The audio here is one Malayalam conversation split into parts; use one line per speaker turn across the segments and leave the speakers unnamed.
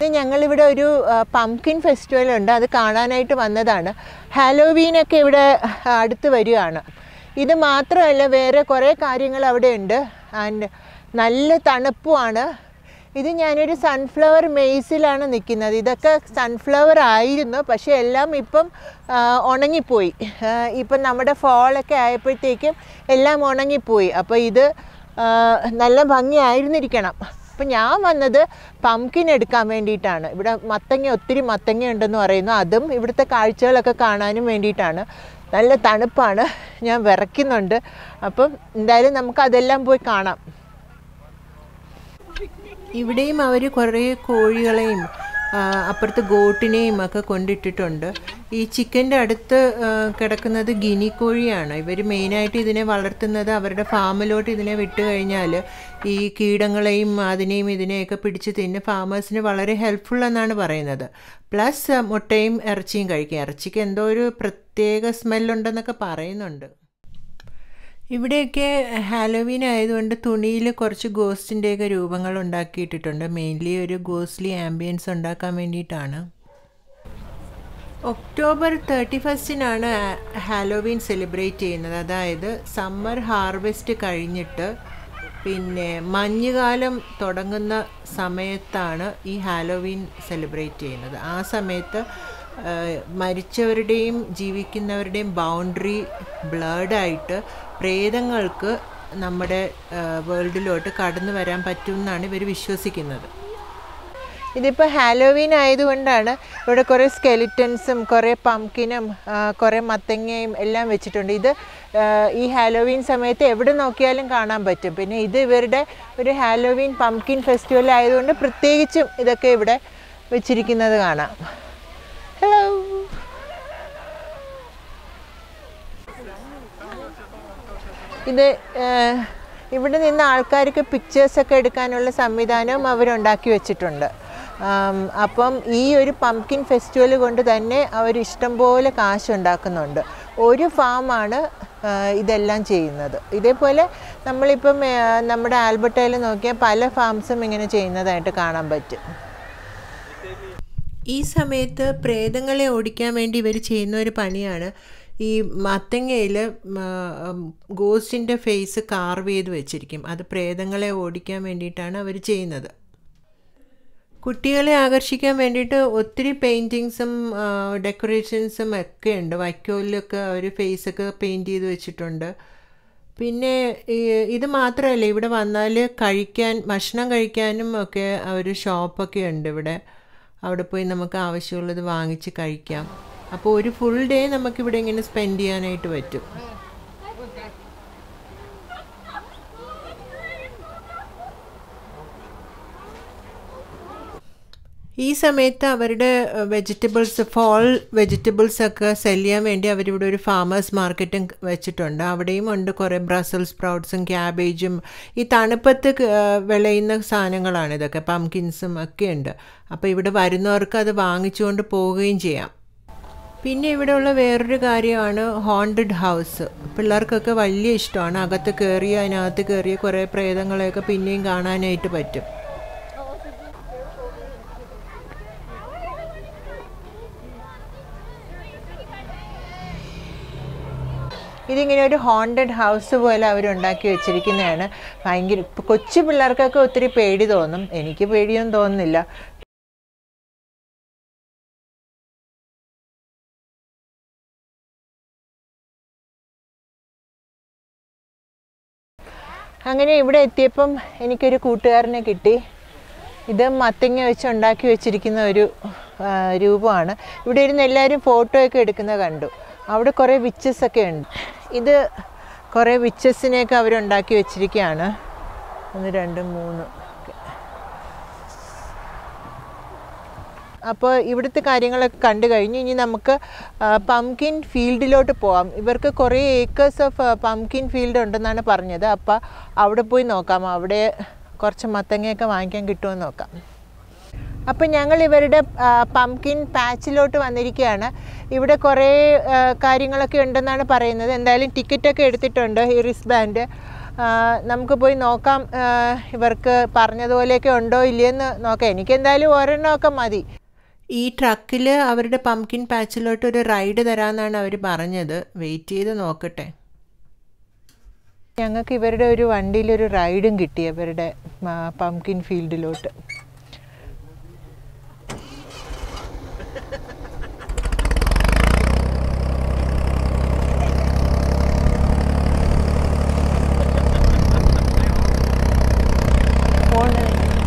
ഇത് ഞങ്ങളിവിടെ ഒരു പംകിൻ ഫെസ്റ്റിവൽ ഉണ്ട് അത് കാണാനായിട്ട് വന്നതാണ് ഹാലോവീനൊക്കെ ഇവിടെ ആ, അടുത്ത് വരികയാണ് ഇത് മാത്രമല്ല വേറെ കുറേ കാര്യങ്ങൾ അവിടെ ഉണ്ട് ആൻഡ് നല്ല തണുപ്പുമാണ് ഇത് ഞാനൊരു സൺഫ്ലവർ മെയ്സിലാണ് നിൽക്കുന്നത് ഇതൊക്കെ സൺഫ്ലവർ ആയിരുന്നു പക്ഷേ എല്ലാം ഇപ്പം ആ, ഉണങ്ങിപ്പോയി ആ, ഇപ്പം നമ്മുടെ ഫോളൊക്കെ ആയപ്പോഴത്തേക്കും എല്ലാം ഉണങ്ങിപ്പോയി അപ്പോൾ ഇത് ആ, നല്ല ഭംഗിയായിരുന്നിരിക്കണം അപ്പം ഞാൻ വന്നത് പംകിൻ എടുക്കാൻ വേണ്ടിയിട്ടാണ് ഇവിടെ മത്തങ്ങ ഒത്തിരി മത്തങ്ങ ഉണ്ടെന്ന് പറയുന്നു അതും ഇവിടുത്തെ കാഴ്ചകളൊക്കെ കാണാനും വേണ്ടിയിട്ടാണ് നല്ല തണുപ്പാണ് ഞാൻ വിറയ്ക്കുന്നുണ്ട് അപ്പം എന്തായാലും നമുക്ക് അതെല്ലാം പോയി കാണാം ഇവിടെയും അവർ കുറേ കോഴികളെയും ആ, അപ്പുറത്ത് ഗോട്ടിനെയും ഒക്കെ കൊണ്ടിട്ടിട്ടുണ്ട് ഈ ചിക്കൻ്റെ അടുത്ത് ആ, കിടക്കുന്നത് ഗിനി കോഴിയാണ് ഇവർ മെയിനായിട്ട് ഇതിനെ വളർത്തുന്നത് അവരുടെ ഫാമിലോട്ട് ഇതിനെ വിട്ട് കഴിഞ്ഞാൽ ഈ കീടങ്ങളെയും അതിനെയും ഇതിനെയൊക്കെ പിടിച്ച് തിന്ന് ഫാമേഴ്സിന് വളരെ ഹെൽപ്ഫുൾ എന്നാണ് പറയുന്നത് പ്ലസ് മുട്ടയും ഇറച്ചിയും കഴിക്കും ഇറച്ചിക്ക് എന്തോ ഒരു പ്രത്യേക സ്മെല്ലുണ്ടെന്നൊക്കെ പറയുന്നുണ്ട് ഇവിടെയൊക്കെ ഹാലോവീൻ ആയതുകൊണ്ട് തുണിയിൽ കുറച്ച് ഗോസ്റ്റിൻ്റെയൊക്കെ രൂപങ്ങൾ ഉണ്ടാക്കിയിട്ടിട്ടുണ്ട് മെയിൻലി ഒരു ഗോസ്റ്റ്ലി ആംബിയൻസ് ഉണ്ടാക്കാൻ വേണ്ടിയിട്ടാണ് ഒക്ടോബർ തേർട്ടി ഫസ്റ്റിനാണ് ഹാലോവീൻ സെലിബ്രേറ്റ് ചെയ്യുന്നത് അതായത് സമ്മർ ഹാർവെസ്റ്റ് കഴിഞ്ഞിട്ട് പിന്നെ മഞ്ഞുകാലം തുടങ്ങുന്ന സമയത്താണ് ഈ ഹാലോവീൻ സെലിബ്രേറ്റ് ചെയ്യുന്നത് ആ സമയത്ത് ആ, മരിച്ചവരുടെയും ജീവിക്കുന്നവരുടെയും ബൗണ്ടറി ബ്ലേഡായിട്ട് പ്രേതങ്ങൾക്ക് നമ്മുടെ വേൾഡിലോട്ട് കടന്നു വരാൻ പറ്റും എന്നാണ് ഇവർ വിശ്വസിക്കുന്നത് ഇതിപ്പോൾ ഹാലോവീൻ ആയതുകൊണ്ടാണ് ഇവിടെ കുറേ സ്കെലിറ്റൻസും കുറേ പംകിനും കുറേ മത്തങ്ങയും എല്ലാം വെച്ചിട്ടുണ്ട് ഇത് ആ, ഈ ഹാലോവീൻ സമയത്ത് എവിടെ നോക്കിയാലും കാണാൻ പറ്റും പിന്നെ ഇത് ഇവരുടെ ഒരു ഹാലോവീൻ പംകിൻ ഫെസ്റ്റിവൽ ആയതുകൊണ്ട് പ്രത്യേകിച്ചും ഇതൊക്കെ ഇവിടെ വെച്ചിരിക്കുന്നത് കാണാം ഹലോ ഇത് ഏഹ്, ഇവിടെ നിന്ന് ആൾക്കാർക്ക് പിക്ചേഴ്സൊക്കെ എടുക്കാനുള്ള സംവിധാനവും അവരുണ്ടാക്കി വെച്ചിട്ടുണ്ട് ആം, അപ്പം ഈ ഒരു പംകിൻ ഫെസ്റ്റിവൽ കൊണ്ട് തന്നെ അവർ ഇഷ്ടംപോലെ കാശുണ്ടാക്കുന്നുണ്ട് ഒരു ഫാമാണ് ഇതെല്ലാം ചെയ്യുന്നത് ഇതേപോലെ നമ്മളിപ്പം ഏഹ്, നമ്മുടെ ആൽബർട്ടയിൽ നോക്കിയാൽ പല ഫാംസും ഇങ്ങനെ ചെയ്യുന്നതായിട്ട് കാണാൻ പറ്റും ഈ സമയത്ത് പ്രേതങ്ങളെ ഓടിക്കാൻ വേണ്ടി ഇവർ ചെയ്യുന്ന ഒരു പണിയാണ് ഈ മത്തങ്ങയിൽ ഗോസ്റ്റിൻ്റെ ഫേസ് കാർവ് ചെയ്ത് വെച്ചിരിക്കും അത് പ്രേതങ്ങളെ ഓടിക്കാൻ വേണ്ടിയിട്ടാണ് അവർ ചെയ്യുന്നത് കുട്ടികളെ ആകർഷിക്കാൻ വേണ്ടിയിട്ട് ഒത്തിരി പെയിൻറ്റിങ്സും ഡെക്കറേഷൻസും ഒക്കെ ഉണ്ട് വൈക്കോലിലൊക്കെ അവർ ഫേസൊക്കെ പെയിൻറ്റ് ചെയ്ത് വെച്ചിട്ടുണ്ട് പിന്നെ ഈ- ഇത് മാത്രമല്ല ഇവിടെ വന്നാൽ കഴിക്കാൻ ഭക്ഷണം കഴിക്കാനും ഒക്കെ ഒരു ഷോപ്പൊക്കെ ഉണ്ട് ഇവിടെ അവിടെ പോയി നമുക്ക് ആവശ്യമുള്ളത് വാങ്ങിച്ച് കഴിക്കാം അപ്പോൾ ഒരു ഫുൾ ഡേ നമുക്കിവിടെ ഇങ്ങനെ സ്പെൻഡ് ചെയ്യാനായിട്ട് പറ്റും ഈ സമയത്ത് അവരുടെ വെജിറ്റബിൾസ് ഫോൾ വെജിറ്റബിൾസ് ഒക്കെ സെല് ചെയ്യാൻ വേണ്ടി അവരിവിടെ ഒരു ഫാമേഴ്സ് മാർക്കറ്റും വെച്ചിട്ടുണ്ട് അവിടെയും ഉണ്ട് കുറേ ബ്രസൽ സ്പ്രൗട്ട്സും ക്യാബേജും ഈ തണുപ്പത്ത് ക- വിളയുന്ന സാധനങ്ങളാണ് ഇതൊക്കെ പംകിൻസും ഒക്കെ ഉണ്ട് അപ്പോൾ ഇവിടെ വരുന്നവർക്ക് അത് വാങ്ങിച്ചുകൊണ്ട് പോവുകയും ചെയ്യാം പിന്നെ ഇവിടെയുള്ള വേറൊരു കാര്യമാണ് ഹോണ്ടഡ് ഹൗസ് പിള്ളേർക്കൊക്കെ വലിയ ഇഷ്ടമാണ് അകത്ത് കയറി അതിനകത്ത് കയറിയ കുറേ പ്രേതങ്ങളെയൊക്കെ പിന്നെയും കാണാനായിട്ട് പറ്റും ഇതിങ്ങനെ ഒരു ഹോണ്ടഡ് ഹൗസ് പോലെ അവരുണ്ടാക്കി വെച്ചിരിക്കുന്നതാണ് ഭയങ്കര ഇപ്പം കൊച്ചു പിള്ളേർക്കൊക്കെ ഒത്തിരി പേടി തോന്നും എനിക്ക് പേടിയൊന്നും തോന്നുന്നില്ല അങ്ങനെ ഇവിടെ എത്തിയപ്പം എനിക്കൊരു കൂട്ടുകാരനെ കിട്ടി ഇത് മത്തങ്ങ വെച്ച് ഉണ്ടാക്കി വെച്ചിരിക്കുന്ന ഒരു ആ, രൂപമാണ് ഇവിടെ ഇരുന്ന് എല്ലാവരും ഫോട്ടോ ഒക്കെ എടുക്കുന്നത് കണ്ടു അവിടെ കുറേ വിച്ചസ് ഒക്കെ ഉണ്ട് ഇത് കുറേ വിച്ചസിനെയൊക്കെ അവരുണ്ടാക്കി വെച്ചിരിക്കുകയാണ് ഒന്ന് രണ്ട് മൂന്ന് ഒക്കെ. അപ്പോൾ ഇവിടുത്തെ കാര്യങ്ങളൊക്കെ കണ്ടു കഴിഞ്ഞ് ഇനി നമുക്ക് പംകിൻ ഫീൽഡിലോട്ട് പോവാം ഇവർക്ക് കുറേ ഏക്കേഴ്സ് ഓഫ് പംകിൻ ഫീൽഡ് ഉണ്ടെന്നാണ് പറഞ്ഞത് അപ്പോൾ അവിടെ പോയി നോക്കാം അവിടെ കുറച്ച് മത്തങ്ങയൊക്കെ വാങ്ങിക്കാൻ കിട്ടുമെന്ന് നോക്കാം അപ്പം ഞങ്ങൾ ഇവരുടെ പംകിൻ പാച്ചിലോട്ട് വന്നിരിക്കുകയാണ് ഇവിടെ കുറേ ആ, കാര്യങ്ങളൊക്കെ ഉണ്ടെന്നാണ് പറയുന്നത് എന്തായാലും ടിക്കറ്റൊക്കെ എടുത്തിട്ടുണ്ട് ഈ റിസ് ബാൻഡ് ആ, നമുക്ക് പോയി നോക്കാം ആ, ഇവർക്ക് പറഞ്ഞതുപോലെയൊക്കെ ഉണ്ടോ ഇല്ലയെന്ന് നോക്കാം എനിക്കെന്തായാലും ഒരെണ്ണമൊക്കെ മതി ഈ ട്രക്കിൽ അവരുടെ പംകിൻ പാച്ചിലോട്ട് ഒരു റൈഡ് തരാമെന്നാണ് അവർ പറഞ്ഞത് വെയിറ്റ് ചെയ്ത് നോക്കട്ടെ ഞങ്ങൾക്ക് ഇവരുടെ ഒരു വണ്ടിയിലൊരു റൈഡും കിട്ടി അവരുടെ പംകിൻ ഫീൽഡിലോട്ട് പോണേ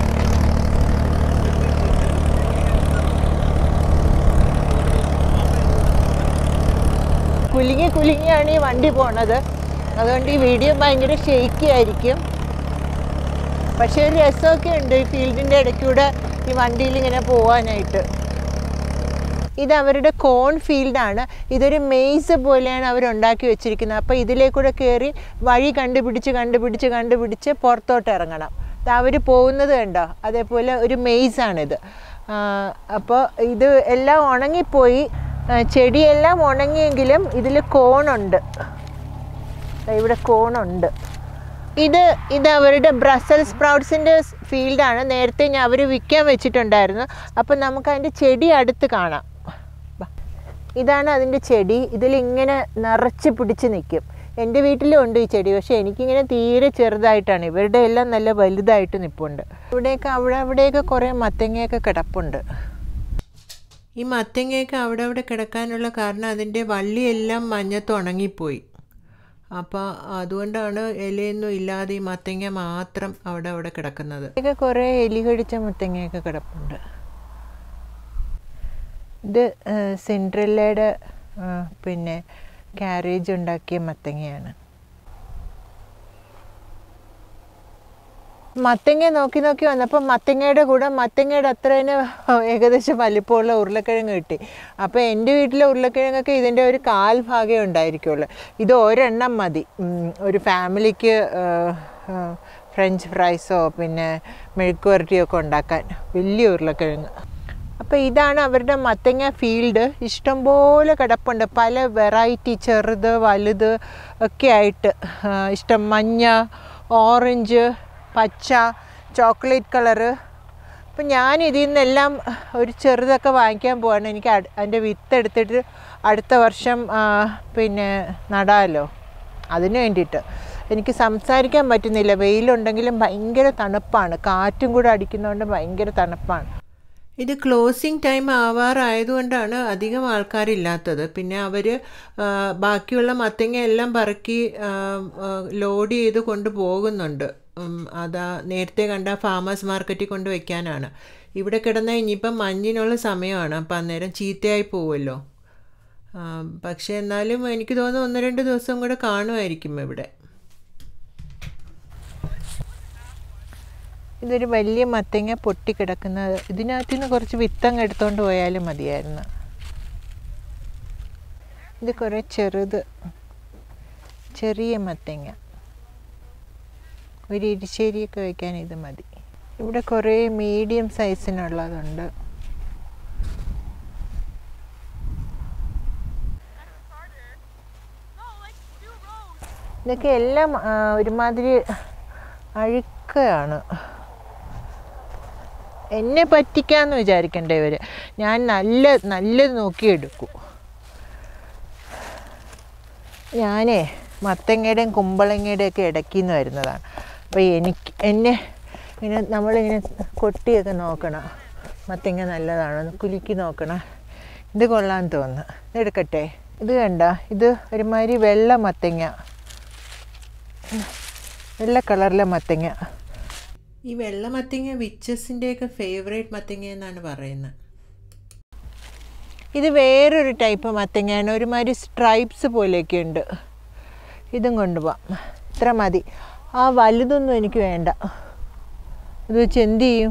കുലുങ്ങി കുലുങ്ങിയാണ് ഈ വണ്ടി പോണത് അതുകൊണ്ട് ഈ വീഡിയോ ഭയങ്കര ഷെയ്ക്കി ആയിരിക്കും പക്ഷേ ഒരു രസമൊക്കെ ഉണ്ട് ഈ ഫീൽഡിൻ്റെ ഇടയ്ക്കൂടെ ഈ വണ്ടിയിൽ ഇങ്ങനെ പോകാനായിട്ട് ഇത് അവരുടെ കോൺ ഫീൽഡാണ് ഇതൊരു മെയ്സ് പോലെയാണ് അവർ ഉണ്ടാക്കി വെച്ചിരിക്കുന്നത് അപ്പോൾ ഇതിലേക്കൂടെ കയറി വഴി കണ്ടുപിടിച്ച് കണ്ടുപിടിച്ച് കണ്ടുപിടിച്ച് പുറത്തോട്ട് ഇറങ്ങണം അവർ പോകുന്നത് കണ്ടോ അതേപോലെ ഒരു മെയ്സാണിത് അപ്പോൾ ഇത് എല്ലാം ഉണങ്ങിപ്പോയി ആ, ചെടിയെല്ലാം ഉണങ്ങിയെങ്കിലും ഇതിൽ കോണുണ്ട് ദാ ഇവിടെ കോണുണ്ട് ഇത് ഇത് അവരുടെ ബ്രസൽ സ്പ്രൗട്ട്സിൻ്റെ ഫീൽഡാണ് നേരത്തെ ഞാൻ അവർ വിൽക്കാൻ വെച്ചിട്ടുണ്ടായിരുന്നു അപ്പം നമുക്ക് അതിൻ്റെ ചെടി അടുത്ത് കാണാം ബാ. ഇതാണ് അതിൻ്റെ ചെടി ഇതിലിങ്ങനെ നിറച്ച് പിടിച്ച് നിൽക്കും എൻ്റെ വീട്ടിലും ഉണ്ട് ഈ ചെടി പക്ഷേ എനിക്കിങ്ങനെ തീരെ ചെറുതായിട്ടാണ് ഇവരുടെ എല്ലാം നല്ല വലുതായിട്ട് നിൽപ്പുണ്ട് ഇവിടെയൊക്കെ അവിടെ അവിടെയൊക്കെ കുറേ മത്തങ്ങയൊക്കെ കിടപ്പുണ്ട് ഈ മത്തങ്ങയൊക്കെ അവിടെ അവിടെ കിടക്കാനുള്ള കാരണം അതിൻ്റെ വള്ളിയെല്ലാം മഞ്ഞത്ത് ഉണങ്ങിപ്പോയി അപ്പോൾ അതുകൊണ്ടാണ് ഇലയൊന്നും ഇല്ലാതെ ഈ മത്തങ്ങ മാത്രം അവിടെ അവിടെ കിടക്കുന്നത് ഇതൊക്കെ കുറേ എലി കടിച്ച മത്തങ്ങയൊക്കെ കിടപ്പുണ്ട് ഇത് സെൻട്രല്ലയുടെ പിന്നെ ക്യാരേജ് ഉണ്ടാക്കിയ മത്തങ്ങയാണ് മത്തങ്ങ നോക്കി നോക്കി വന്നപ്പോൾ മത്തങ്ങയുടെ കൂടെ മത്തങ്ങയുടെ അത്ര തന്നെ ഏകദേശം വലിപ്പമുള്ള ഉരുളക്കിഴങ്ങ് കിട്ടി അപ്പോൾ എൻ്റെ വീട്ടിലെ ഉരുളക്കിഴങ്ങൊക്കെ ഇതിൻ്റെ ഒരു കാൽ ഭാഗമേ ഉണ്ടായിരിക്കുള്ളൂ ഇത് ഒരെണ്ണം മതി ഉം, ഒരു ഫാമിലിക്ക് ഫ്രഞ്ച് ഫ്രൈസോ പിന്നെ മെഴുക്ക് വരട്ടിയൊക്കെ ഉണ്ടാക്കാൻ വലിയ ഉരുളക്കിഴങ്ങ് അപ്പോൾ ഇതാണ് അവരുടെ മത്തങ്ങ ഫീൽഡ് ഇഷ്ടംപോലെ കിടപ്പുണ്ട് പല വെറൈറ്റി ചെറുത് വലുത് ഒക്കെ ആയിട്ട് ആ, ഇഷ്ടം മഞ്ഞ ഓറഞ്ച് പച്ച ചോക്ലേറ്റ് കളറ് അപ്പം ഞാൻ ഇതിൽ നിന്നെല്ലാം ഒരു ചെറുതൊക്കെ വാങ്ങിക്കാൻ പോവാണ് എനിക്ക് അട്- അതിൻ്റെ വിത്ത് എടുത്തിട്ട് അടുത്ത വർഷം ആ, പിന്നെ നടാമല്ലോ അതിന് വേണ്ടിയിട്ട് എനിക്ക് സംസാരിക്കാൻ പറ്റുന്നില്ല വെയിലുണ്ടെങ്കിലും ഭയങ്കര തണുപ്പാണ് കാറ്റും കൂടെ അടിക്കുന്നതുകൊണ്ട് ഭയങ്കര തണുപ്പാണ് ഇത് ക്ലോസിംഗ് ടൈം ആവാറായതുകൊണ്ടാണ് അധികം ആൾക്കാരില്ലാത്തത് പിന്നെ അവർ ബാക്കിയുള്ള മത്തങ്ങ എല്ലാം പറക്കി ആ, ആ, ലോഡ് ചെയ്ത് കൊണ്ടുപോകുന്നുണ്ട് ഉം, അതാ നേരത്തെ കണ്ട ഫാമേഴ്സ് മാർക്കറ്റിൽ കൊണ്ട് വെക്കാനാണ് ഇവിടെ കിടന്നാൽ ഇനിയിപ്പം മഞ്ഞിനുള്ള സമയമാണ് അപ്പം അന്നേരം ചീത്തയായി പോവുമല്ലോ ആ, പക്ഷേ എന്നാലും എനിക്ക് തോന്നുന്നു ഒന്ന് രണ്ട് ദിവസം കൂടെ കാണുമായിരിക്കും ഇവിടെ ഇതൊരു വലിയ മത്തങ്ങ പൊട്ടിക്കിടക്കുന്നത് ഇതിനകത്ത് നിന്ന് കുറച്ച് വിത്തങ്ങ് എടുത്തുകൊണ്ട് പോയാലും മതിയായിരുന്നു ഇത് കുറേ ചെറുത് ചെറിയ മത്തങ്ങ ഒരു ഇരിശ്ശേരിയൊക്കെ വയ്ക്കാൻ ഇത് മതി ഇവിടെ കുറേ മീഡിയം സൈസിനുള്ളതുണ്ട് ഇതൊക്കെ എല്ലാം ആ, ഒരുമാതിരി അഴുക്കയാണ് എന്നെ പറ്റിക്കാന്ന് വിചാരിക്കണ്ട ഇവർ ഞാൻ നല്ല നല്ലത് നോക്കിയെടുക്കൂ ഞാനേ മത്തങ്ങയുടെയും കുമ്പളങ്ങയുടെയും ഒക്കെ ഇടയ്ക്ക് നിന്ന് വരുന്നതാണ് അപ്പോൾ എനിക്ക് എന്നെ ഇങ്ങനെ നമ്മളിങ്ങനെ കൊട്ടിയൊക്കെ നോക്കണം മത്തങ്ങ നല്ലതാണോ കുലുക്കി നോക്കണം ഇത് കൊള്ളാൻ തോന്നുന്നു ഇത് എടുക്കട്ടെ ഇത് കണ്ട ഇത് ഒരുമാതിരി വെള്ള മത്തങ്ങ വെള്ള കളറിലെ മത്തങ്ങ ഈ വെള്ള മത്തങ്ങ വിച്ചസിൻ്റെയൊക്കെ ഫേവറേറ്റ് മത്തങ്ങ എന്നാണ് പറയുന്നത് ഇത് വേറൊരു ടൈപ്പ് മത്തങ്ങയാണ് ഒരുമാതിരി സ്ട്രൈപ്സ് പോലെയൊക്കെ ഉണ്ട് ഇതും കൊണ്ടുപോവാം ഇത്ര മതി ആ വലുതൊന്നും എനിക്ക് വേണ്ട ഇത് വെച്ച് എന്ത് ചെയ്യും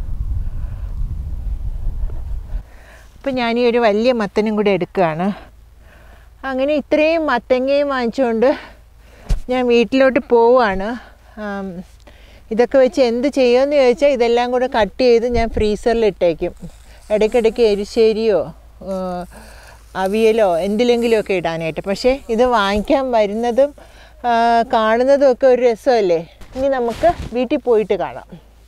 അപ്പം ഞാൻ ഈ ഒരു വലിയ മത്തനും കൂടെ എടുക്കുകയാണ് അങ്ങനെ ഇത്രയും മത്തങ്ങയും വാങ്ങിച്ചുകൊണ്ട് ഞാൻ വീട്ടിലോട്ട് പോവുകയാണ് ആം, ഇതൊക്കെ വെച്ച് എന്ത് ചെയ്യുമെന്ന് ചോദിച്ചാൽ ഇതെല്ലാം കൂടെ കട്ട് ചെയ്ത് ഞാൻ ഫ്രീസറിൽ ഇട്ടേക്കും ഇടയ്ക്കിടയ്ക്ക് എരിശ്ശേരിയോ ആ, അവിയലോ എന്തിലെങ്കിലുമൊക്കെ ഇടാനായിട്ട് പക്ഷേ ഇത് വാങ്ങിക്കാൻ വരുന്നതും ആ, കാണുന്നതും ഒക്കെ ഒരു രസമല്ലേ ഇനി നമുക്ക് വീട്ടിൽ പോയിട്ട് കാണാം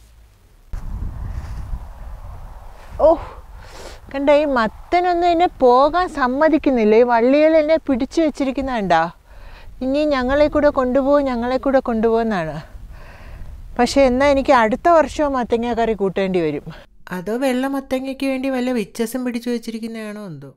ഓ കണ്ട ഈ മത്തനൊന്നും എന്നെ പോകാൻ സമ്മതിക്കുന്നില്ല ഈ വള്ളികൾ എന്നെ പിടിച്ചു വെച്ചിരിക്കുന്ന കണ്ടാ ഇനി ഞങ്ങളെ കൂടെ കൊണ്ടുപോകും ഞങ്ങളെ കൂടെ കൊണ്ടുപോകുന്നതാണ് പക്ഷേ എന്നാൽ എനിക്ക് അടുത്ത വർഷവും മത്തങ്ങ കറി കൂട്ടേണ്ടി വരും അതോ വെള്ള മത്തങ്ങയ്ക്ക് വേണ്ടി വല്ല വിച്ചസം പിടിച്ചു വെച്ചിരിക്കുന്നതാണോ എന്തോ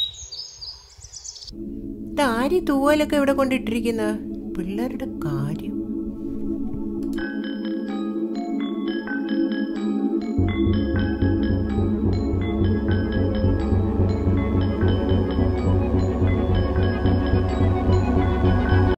ഇതാരി തൂവലൊക്കെ ഇവിടെ കൊണ്ടിട്ടിരിക്കുന്നത് പിള്ളേരുടെ കാര്യം